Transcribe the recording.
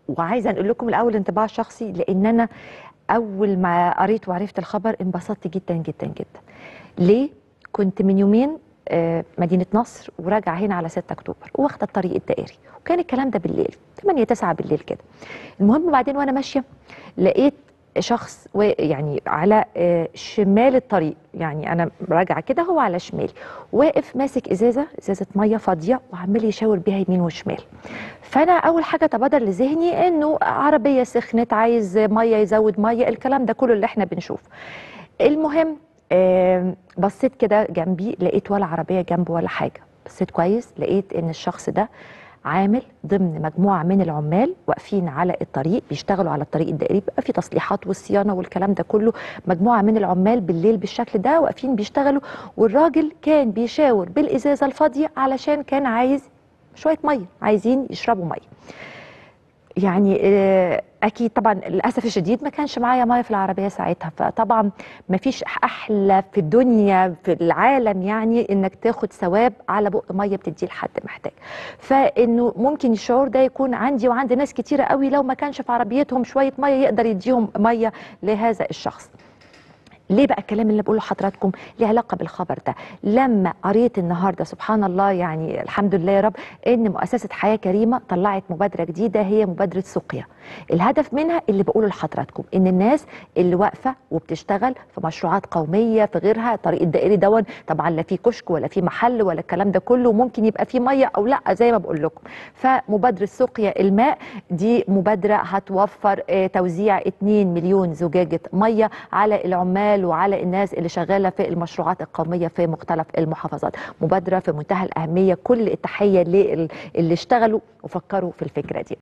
وعايزه انقل لكم الاول انطباع شخصي لان انا اول ما قريت وعرفت الخبر انبسطت جدا جدا جدا ليه كنت من يومين آه، مدينه نصر وراجعه هنا على 6 اكتوبر واخده الطريق الدائري وكان الكلام ده بالليل 8 9 بالليل كده المهم بعدين وانا ماشيه لقيت شخص و- يعني على آه، شمال الطريق يعني انا راجعه كده هو على شمالي واقف ماسك ازازه ازازه ميه فاضيه وعمال يشاور بيها يمين وشمال فانا اول حاجه تبادر لذهني انه عربيه سخنت عايز ميه يزود ميه الكلام ده كله اللي احنا بنشوفه المهم آم، بصيت كده جنبي لقيت ولا عربيه جنبه ولا حاجه بصيت كويس لقيت ان الشخص ده عامل ضمن مجموعه من العمال واقفين على الطريق بيشتغلوا على الطريق الدائري بيبقى في تصليحات والصيانه والكلام ده كله مجموعه من العمال بالليل بالشكل ده واقفين بيشتغلوا والراجل كان بيشاور بالازازه الفاضيه علشان كان عايز شويه ميه عايزين يشربوا ميه يعني آه، اكيد طبعا للاسف الشديد ما كانش معايا ميه في العربيه ساعتها فطبعا ما فيش احلى في الدنيا في العالم يعني انك تاخد ثواب على بق ميه بتديه لحد محتاج فانه ممكن الشعور ده يكون عندي وعند ناس كتيره قوي لو ما كانش في عربيتهم شويه ميه يقدر يديهم ميه لهذا الشخص ليه بقى الكلام اللي بقوله لحضراتكم ليه علاقه بالخبر ده لما قريت النهارده سبحان الله يعني الحمد لله يا رب ان مؤسسه حياه كريمه طلعت مبادره جديده هي مبادره سقيا الهدف منها اللي بقوله لحضراتكم ان الناس اللي واقفه وبتشتغل في مشروعات قوميه في غيرها طريق الدائري دون طبعا لا في كشك ولا في محل ولا الكلام ده كله ممكن يبقى في ميه او لا زي ما بقول لكم فمبادره سقيا الماء دي مبادره هتوفر آه، توزيع 2 مليون زجاجه ميه على العمال وعلى الناس اللي شغاله في المشروعات القوميه في مختلف المحافظات مبادره في منتهى الاهميه كل التحيه للي اشتغلوا وفكروا في الفكره دي